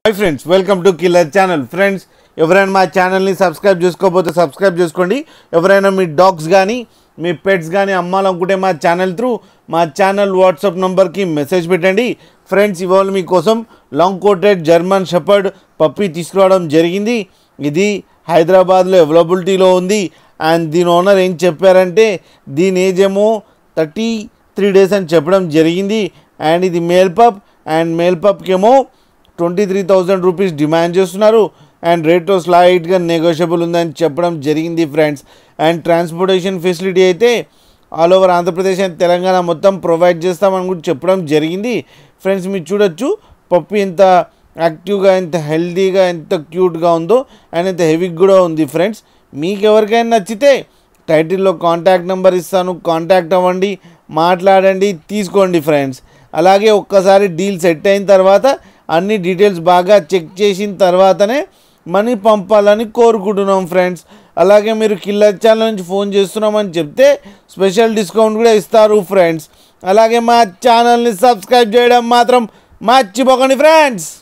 hi friends welcome to killer channel friends ఎవరైనా మా ఛానల్ని సబ్స్క్రైబ్ చేసుకోకపోతే సబ్స్క్రైబ్ చేసుకోండి ఎవరైనా మీ డాగ్స్ కానీ మీ పెట్స్ కానీ అమ్మాలనుకుంటే మా ఛానల్ త్రూ మా ఛానల్ వాట్సాప్ నెంబర్కి మెసేజ్ పెట్టండి ఫ్రెండ్స్ ఇవాళ మీకోసం long coated German shepherd puppy తీసుకురావడం జరిగింది ఇది హైదరాబాద్లో అవైలబిలిటీలో ఉంది అండ్ దీని ఓనర్ ఏం చెప్పారంటే దీని ఏజ్ ఏమో థర్టీ త్రీ డేస్ అని చెప్పడం జరిగింది అండ్ ఇది మేల్ పప్ అండ్ మేల్ పప్కి ఏమో twenty three thousand rupees demand చేస్తున్నారు అండ్ రేట్ స్లైట్గా నెగోషియబుల్ ఉందని చెప్పడం జరిగింది ఫ్రెండ్స్ అండ్ ట్రాన్స్పోర్టేషన్ ఫెసిలిటీ అయితే all over Andhra Pradesh and Telangana మొత్తం ప్రొవైడ్ చేస్తామని కూడా చెప్పడం జరిగింది ఫ్రెండ్స్ మీరు చూడొచ్చు పప్పు ఎంత యాక్టివ్గా ఎంత హెల్తీగా ఎంత క్యూట్గా ఉందో అండ్ ఎంత హెవీగా కూడా ఉంది ఫ్రెండ్స్ మీకు ఎవరికైనా నచ్చితే టైటిల్లో కాంటాక్ట్ నెంబర్ ఇస్తాను కాంటాక్ట్ అవ్వండి మాట్లాడండి తీసుకోండి ఫ్రెండ్స్ అలాగే ఒక్కసారి డీల్ సెట్ అయిన తర్వాత అన్ని డీటెయిల్స్ బాగా చెక్ చేసిన తర్వాతనే మనీ పంపాలని కోరుకుంటున్నాం ఫ్రెండ్స్ అలాగే మీరు కిల్లర్ ఛానల్ నుంచి ఫోన్ చేస్తున్నామని చెప్తే స్పెషల్ డిస్కౌంట్ కూడా ఇస్తారు ఫ్రెండ్స్ అలాగే మా ఛానల్ని సబ్స్క్రైబ్ చేయడం మాత్రం మర్చిపోకండి ఫ్రెండ్స్